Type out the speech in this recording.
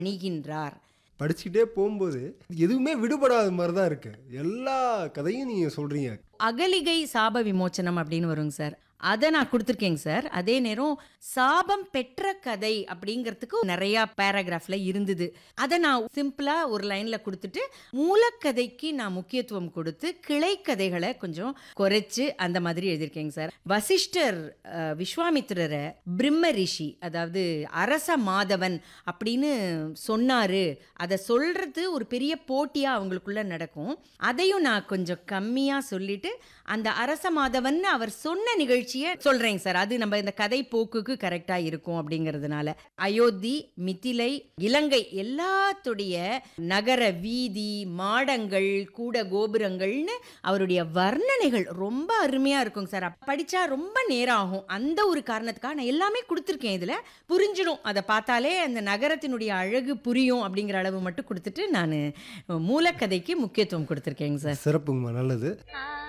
அணிகின்றார் படிச்சுக்கிட்டே போகும்போது எதுவுமே விடுபடாத மாதிரி தான் இருக்கு எல்லா கதையும் நீங்க சொல்றீங்க அகலிகை சாப விமோச்சனம் அப்படின்னு வருங்க சார் அதை நான் கொடுத்துருக்கேங்க சார் அதே நேரம் சாபம் பெற்ற கதை அப்படிங்கிறதுக்கு நிறைய பேராகிராஃப்ல இருந்தது அதை நான் சிம்பிளா ஒரு லைன்ல கொடுத்துட்டு மூலக்கதைக்கு நான் முக்கியத்துவம் கொடுத்து கிளை கதைகளை கொஞ்சம் குறைச்சு அந்த மாதிரி எழுதியிருக்கேங்க சார் வசிஷ்டர் அஹ், விஸ்வாமித்திரரை பிரம்ம ரிஷி அதாவது அரச மாதவன் அப்படின்னு சொன்னாரு அதை சொல்றது ஒரு பெரிய போட்டியா அவங்களுக்குள்ள நடக்கும் அதையும் நான் கொஞ்சம் கம்மியா சொல்லிட்டு அந்த அரச மாதவன் அவர் சொன்ன நிகழ்ச்சியை சொல்றேங்க சார் அது நம்ம இந்த கதை போக்குக்கு கரெக்டா இருக்கும் அப்படிங்கிறதுனால அயோத்தி மிதிலை இலங்கை எல்லாத்துடைய நகர வீதி மாடங்கள் கூட கோபுரங்கள்னு அவருடைய வர்ணனைகள் ரொம்ப அருமையா இருக்குங்க சார் அப்ப படிச்சா ரொம்ப நேரம் ஆகும் அந்த ஒரு காரணத்துக்காக நான் எல்லாமே கொடுத்துருக்கேன் இதுல புரிஞ்சிடும் அதை பார்த்தாலே அந்த நகரத்தினுடைய அழகு புரியும் அப்படிங்கிற அளவு மட்டும் கொடுத்துட்டு நான் மூலக்கதைக்கு முக்கியத்துவம் கொடுத்துருக்கேங்க சார் சிறப்புங்கம்மா நல்லது ஆ